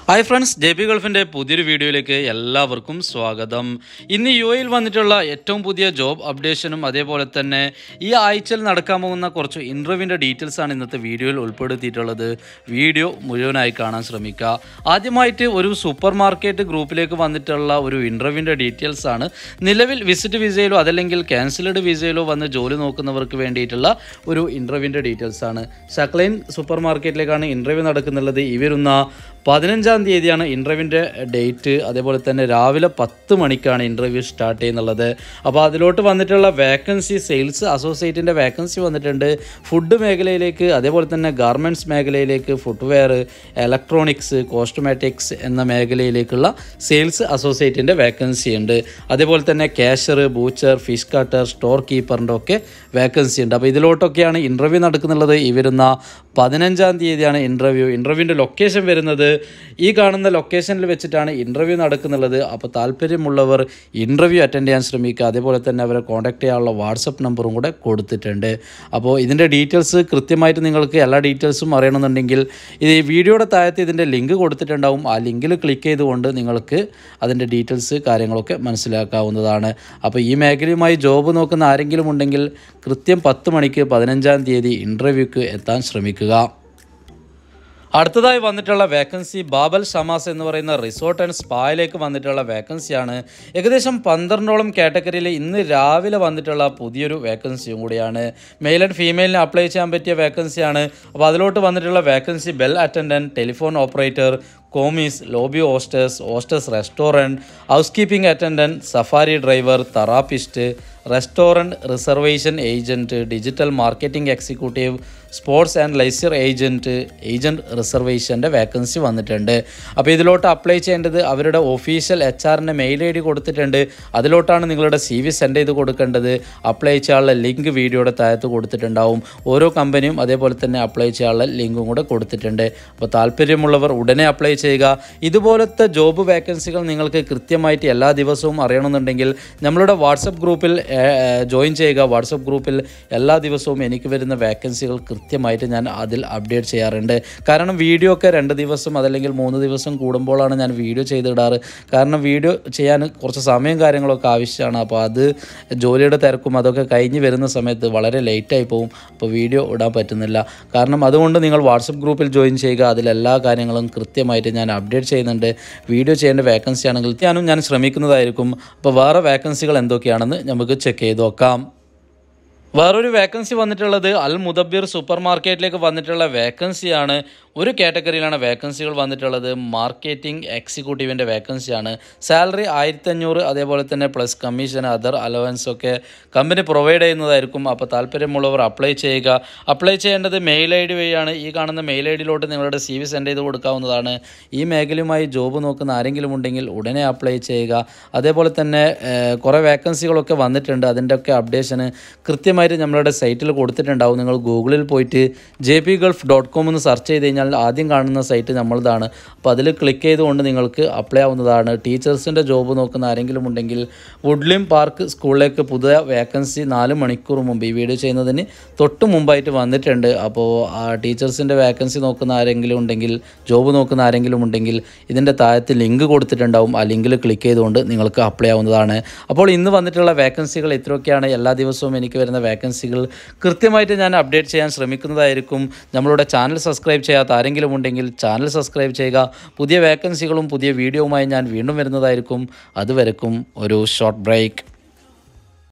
hi friends J P ഗൾഫിൻ്റെ പുതിയൊരു വീഡിയോയിലേക്ക് എല്ലാവർക്കും സ്വാഗതം ഇന്ന് യു എയിൽ വന്നിട്ടുള്ള ഏറ്റവും പുതിയ ജോബ് അപ്ഡേഷനും അതേപോലെ തന്നെ ഈ ആഴ്ചയിൽ നടക്കാൻ പോകുന്ന കുറച്ച് ഇൻ്റർവ്യൂവിൻ്റെ ഡീറ്റെയിൽസ് ആണ് ഇന്നത്തെ വീഡിയോയിൽ ഉൾപ്പെടുത്തിയിട്ടുള്ളത് വീഡിയോ മുഴുവനായി കാണാൻ ശ്രമിക്കുക ആദ്യമായിട്ട് ഒരു സൂപ്പർ മാർക്കറ്റ് ഗ്രൂപ്പിലേക്ക് വന്നിട്ടുള്ള ഒരു ഇൻ്റർവ്യൂവിൻ്റെ ഡീറ്റെയിൽസ് ആണ് നിലവിൽ വിസിറ്റ് വിസയിലോ അതല്ലെങ്കിൽ ക്യാൻസൽഡ് വിസയിലോ വന്ന് ജോലി നോക്കുന്നവർക്ക് വേണ്ടിയിട്ടുള്ള ഒരു ഇൻ്റർവ്യൂവിൻ്റെ ഡീറ്റെയിൽസ് ആണ് ഷക്ലൈൻ സൂപ്പർ മാർക്കറ്റിലേക്കാണ് ഇൻ്റർവ്യൂ നടക്കുന്നുള്ളത് ഈ വരുന്ന പതിനഞ്ചാം തീയതിയാണ് ഇൻ്റർവ്യൂവിൻ്റെ ഡേറ്റ് അതേപോലെ തന്നെ രാവിലെ പത്ത് മണിക്കാണ് ഇൻ്റർവ്യൂ സ്റ്റാർട്ട് ചെയ്യുന്നുള്ളത് അപ്പോൾ അതിലോട്ട് വന്നിട്ടുള്ള വേക്കൻസി സെയിൽസ് അസോസിയേറ്റിൻ്റെ വേക്കൻസി വന്നിട്ടുണ്ട് ഫുഡ് മേഖലയിലേക്ക് അതേപോലെ തന്നെ ഗാർമെൻറ്റ്സ് മേഖലയിലേക്ക് ഫുട്വെയർ ഇലക്ട്രോണിക്സ് കോസ്റ്റ്മാറ്റിക്സ് എന്ന മേഖലയിലേക്കുള്ള സെയിൽസ് അസോസിയേറ്റിൻ്റെ വേക്കൻസി ഉണ്ട് അതേപോലെ തന്നെ cashier butcher fish cutter store കീപ്പറിൻ്റെ ഒക്കെ വേക്കൻസി ഉണ്ട് അപ്പോൾ ഇതിലോട്ടൊക്കെയാണ് ഇൻ്റർവ്യൂ നടക്കുന്നുള്ളത് ഈ വരുന്ന പതിനഞ്ചാം തീയതിയാണ് ഇൻ്റർവ്യൂ ഇൻ്റർവ്യൂവിൻ്റെ ലൊക്കേഷൻ വരുന്നത് ഈ കാണുന്ന ലൊക്കേഷനിൽ വെച്ചിട്ടാണ് ഇൻ്റർവ്യൂ നടക്കുന്നുള്ളത് അപ്പോൾ താല്പര്യമുള്ളവർ ഇൻ്റർവ്യൂ അറ്റൻഡ് ചെയ്യാൻ ശ്രമിക്കുക അതേപോലെ തന്നെ അവരെ കോൺടാക്ട് ചെയ്യാനുള്ള വാട്സപ്പ് നമ്പറും കൂടെ കൊടുത്തിട്ടുണ്ട് അപ്പോൾ ഇതിൻ്റെ ഡീറ്റെയിൽസ് കൃത്യമായിട്ട് നിങ്ങൾക്ക് എല്ലാ ഡീറ്റെയിൽസും അറിയണമെന്നുണ്ടെങ്കിൽ ഈ വീഡിയോയുടെ താഴത്ത് ഇതിൻ്റെ ലിങ്ക് കൊടുത്തിട്ടുണ്ടാവും ആ ലിങ്കിൽ ക്ലിക്ക് ചെയ്തുകൊണ്ട് നിങ്ങൾക്ക് അതിൻ്റെ ഡീറ്റെയിൽസ് കാര്യങ്ങളൊക്കെ മനസ്സിലാക്കാവുന്നതാണ് അപ്പോൾ ഈ മേഖലയുമായി ജോബ് നോക്കുന്ന ആരെങ്കിലും ഉണ്ടെങ്കിൽ കൃത്യം പത്ത് മണിക്ക് പതിനഞ്ചാം തീയതി ഇൻ്റർവ്യൂക്ക് എത്താൻ ശ്രമിക്കുക അടുത്തതായി വന്നിട്ടുള്ള വേക്കൻസി ബാബൽ ഷമാസ് എന്ന് പറയുന്ന റിസോർട്ട് ആൻഡ് സ്പായിലേക്ക് വന്നിട്ടുള്ള വേക്കൻസിയാണ് ഏകദേശം പന്ത്രണ്ടോളം കാറ്റഗറിയിൽ ഇന്ന് രാവിലെ വന്നിട്ടുള്ള പുതിയൊരു വേക്കൻസിയും കൂടിയാണ് മെയിൽ ആൻഡ് ഫീമെയിലിന് അപ്ലൈ ചെയ്യാൻ പറ്റിയ വേക്കൻസിയാണ് അപ്പോൾ അതിലോട്ട് വന്നിട്ടുള്ള vacancy bell attendant telephone operator commis lobby hostess hostess restaurant housekeeping attendant safari driver therapist restaurant reservation agent digital marketing executive sports and leisure agent agent റിസർവേഷൻ്റെ വേക്കൻസി വന്നിട്ടുണ്ട് അപ്പോൾ ഇതിലോട്ട് അപ്ലൈ ചെയ്യേണ്ടത് അവരുടെ ഒഫീഷ്യൽ എച്ച് ആറിൻ്റെ mail I D കൊടുത്തിട്ടുണ്ട് അതിലോട്ടാണ് നിങ്ങളുടെ സി വി സെൻഡ് ചെയ്ത് കൊടുക്കേണ്ടത് അപ്ലൈ ചെയ്യാനുള്ള ലിങ്ക് വീഡിയോയുടെ താഴത്ത് കൊടുത്തിട്ടുണ്ടാവും ഓരോ കമ്പനിയും അതേപോലെ തന്നെ അപ്ലൈ ചെയ്യാനുള്ള ലിങ്കും കൂടെ കൊടുത്തിട്ടുണ്ട് അപ്പോൾ താല്പര്യമുള്ളവർ ഉടനെ അപ്ലൈ ചെയ്യുക ഇതുപോലത്തെ ജോബ് വേക്കൻസികൾ നിങ്ങൾക്ക് കൃത്യമായിട്ട് എല്ലാ ദിവസവും അറിയണമെന്നുണ്ടെങ്കിൽ നമ്മളുടെ വാട്സപ്പ് ഗ്രൂപ്പിൽ ജോയിൻ ചെയ്യുക വാട്സപ്പ് ഗ്രൂപ്പിൽ എല്ലാ ദിവസവും എനിക്ക് വരുന്ന വേക്കൻസികൾ കൃത്യമായിട്ട് ഞാൻ അതിൽ അപ്ഡേറ്റ് ചെയ്യാറുണ്ട് കാരണം വീഡിയോ ഒക്കെ രണ്ട് ദിവസം അതല്ലെങ്കിൽ മൂന്ന് ദിവസം കൂടുമ്പോഴാണ് ഞാൻ വീഡിയോ ചെയ്തിടാറ് കാരണം വീഡിയോ ചെയ്യാൻ കുറച്ച് സമയം കാര്യങ്ങളൊക്കെ ആവശ്യമാണ് അപ്പോൾ അത് ജോലിയുടെ തിരക്കും അതൊക്കെ കഴിഞ്ഞ് വരുന്ന സമയത്ത് വളരെ ലേറ്റായി പോകും അപ്പോൾ വീഡിയോ ഇടാൻ പറ്റുന്നില്ല കാരണം അതുകൊണ്ട് നിങ്ങൾ വാട്സപ്പ് ഗ്രൂപ്പിൽ ജോയിൻ ചെയ്യുക അതിലെല്ലാ കാര്യങ്ങളും കൃത്യമായിട്ട് ഞാൻ അപ്ഡേറ്റ് ചെയ്യുന്നുണ്ട് വീഡിയോ ചെയ്യേണ്ട വേക്കൻസി ആണെങ്കിൽ ഞാനും ഞാൻ ശ്രമിക്കുന്നതായിരിക്കും അപ്പോൾ വേറെ വേക്കൻസികൾ എന്തൊക്കെയാണെന്ന് നമുക്ക് ചെക്ക് ചെയ്ത് നോക്കാം വേറൊരു വേക്കൻസി വന്നിട്ടുള്ളത് അൽ മുദബിർ സൂപ്പർ മാർക്കറ്റിലേക്ക് വന്നിട്ടുള്ള വേക്കൻസിയാണ് ഒരു കാറ്റഗറിയിലാണ് വേക്കൻസികൾ വന്നിട്ടുള്ളത് മാർക്കറ്റിംഗ് എക്സിക്യൂട്ടീവിൻ്റെ വേക്കൻസിയാണ് സാലറി ആയിരത്തഞ്ഞൂറ് അതേപോലെ തന്നെ പ്ലസ് കമ്മീഷൻ അതർ അലവൻസ് ഒക്കെ കമ്പനി പ്രൊവൈഡ് ചെയ്യുന്നതായിരിക്കും അപ്പോൾ താല്പര്യമുള്ളവർ അപ്ലൈ ചെയ്യുക അപ്ലൈ ചെയ്യേണ്ടത് മെയിൽ ഐ ഡി വഴിയാണ് ഈ കാണുന്ന മെയിൽ ഐ ഡിയിലോട്ട് നിങ്ങളുടെ സി വി സെൻഡ് ചെയ്ത് കൊടുക്കാവുന്നതാണ് ഈ മേഖലയുമായി ജോബ് നോക്കുന്ന ആരെങ്കിലും ഉണ്ടെങ്കിൽ ഉടനെ അപ്ലൈ ചെയ്യുക അതേപോലെ തന്നെ ഏഹ്, കുറേ വേക്കൻസികളൊക്കെ വന്നിട്ടുണ്ട് അതിൻ്റെ ഒക്കെ അപ്ഡേഷന് കൃത്യമായിട്ട് നമ്മളുടെ സൈറ്റിൽ കൊടുത്തിട്ടുണ്ടാവും നിങ്ങൾ ഗൂഗിളിൽ പോയിട്ട് J P Gulf dot com എന്ന് സെർച്ച് ചെയ്ത് കഴിഞ്ഞാൽ ആദ്യം കാണുന്ന സൈറ്റ് നമ്മളതാണ് അപ്പോൾ അതിൽ ക്ലിക്ക് ചെയ്തുകൊണ്ട് നിങ്ങൾക്ക് അപ്ലൈ ആവുന്നതാണ് ടീച്ചേഴ്സിൻ്റെ ജോബ് നോക്കുന്ന ആരെങ്കിലും ഉണ്ടെങ്കിൽ വുഡ്ലിം പാർക്ക് സ്കൂളിലേക്ക് പുതിയ വേക്കൻസി നാല് മണിക്കൂർ മുമ്പ് ഈ വീഡിയോ ചെയ്യുന്നതിന് തൊട്ട് മുമ്പായിട്ട് വന്നിട്ടുണ്ട് അപ്പോൾ ആ ടീച്ചേഴ്സിൻ്റെ വേക്കൻസി നോക്കുന്ന ആരെങ്കിലും ഉണ്ടെങ്കിൽ ജോബ് നോക്കുന്ന ആരെങ്കിലും ഉണ്ടെങ്കിൽ ഇതിൻ്റെ താഴത്ത് ലിങ്ക് കൊടുത്തിട്ടുണ്ടാവും ആ ലിങ്കിൽ ക്ലിക്ക് ചെയ്തുകൊണ്ട് നിങ്ങൾക്ക് അപ്ലൈ ആവുന്നതാണ് അപ്പോൾ ഇന്ന് വന്നിട്ടുള്ള വേക്കൻസികൾ ഇത്രയൊക്കെയാണ് എല്ലാ ദിവസവും എനിക്ക് വരുന്ന വേക്കൻസികൾ കൃത്യമായിട്ട് ഞാൻ അപ്ഡേറ്റ് ചെയ്യാൻ ശ്രമിക്കുന്നതായിരിക്കും നമ്മളുടെ ചാനൽ സബ്സ്ക്രൈബ് ചെയ്യാത്ത ആരെങ്കിലും ഉണ്ടെങ്കിൽ ചാനൽ സബ്സ്ക്രൈബ് ചെയ്യുക പുതിയ വേക്കൻസികളും പുതിയ വീഡിയോവുമായി ഞാൻ വീണ്ടും വരുന്നതായിരിക്കും അതുവരെക്കും ഒരു ഷോർട്ട് ബ്രേക്ക്